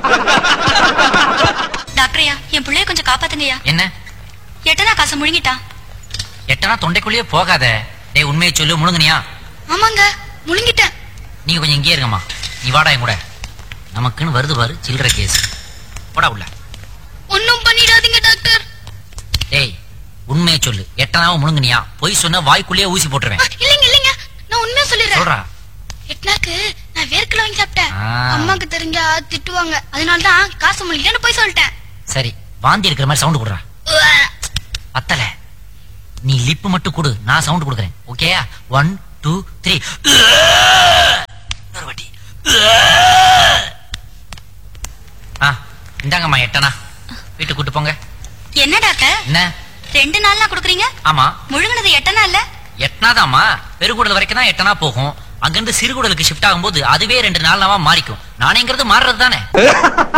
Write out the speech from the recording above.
டாக்டரையா என் பிள்ளைய கொஞ்சம் காப்பாத்துங்கய்யா என்ன எட்டனா காசை முழுங்கிட்டா எட்டனா தொண்டைக்குள்ளேயே போகாத டேய் உண்மையை சொல்லு முழுங்குனியா ஆமாங்க முழுங்கிட்டேன் நீங்க கொஞ்சம் இங்கே இருங்கம்மா நீ வாடா என் கூட நமக்குன்னு வருது பாரு சில்லற கேஸ் போடா உள்ள ஒன்னும் பண்ணிடாதீங்க டாக்டர் டேய் உண்மையை சொல்லு எட்டனாவும் முழுங்குனியா பொய் சொன்னா வாய்க்குள்ளேயே ஊசி போட்டுருவேன் இல்லைங்க இல்லைங்க நான் உண்மையா சொல்லிடுறேன் சொல்றா எட்னாக்கு நான் வேர்க்கல வாங்கி சாப்பிட்டேன் ஆ. அம்மாக்கு தெரிஞ்சா திட்டுவாங்க அதனால தான் காசு முழுங்கிட்டேன்னு போய் சொல்லிட்டேன் சரி வாந்தி இருக்கிற மாதிரி சவுண்ட் கொடுறா பத்தல நீ லிப் மட்டும் கொடு நான் சவுண்ட் கொடுக்குறேன் ஓகேயா ஒன் டூ த்ரீ இன்னொரு வாட்டி ஆ இந்தாங்கம்மா எட்டனா வீட்டுக்கு கூட்டு போங்க என்ன டாக்டர் என்ன ரெண்டு நாள்னா குடுக்குறீங்க ஆமா முழுங்கினது எட்டனா இல்ல எட்டனாதாம்மா பெருங்குடல் வரைக்கும் தான் எட்டனா போகும் அங்கிருந்து சிறுகுடலுக்கு ஷிஃப்ட் ஆகும்போது அதுவே ரெண்டு நாளாவா மாறிக்கும் நானேங்கிறது மாறுறது தானே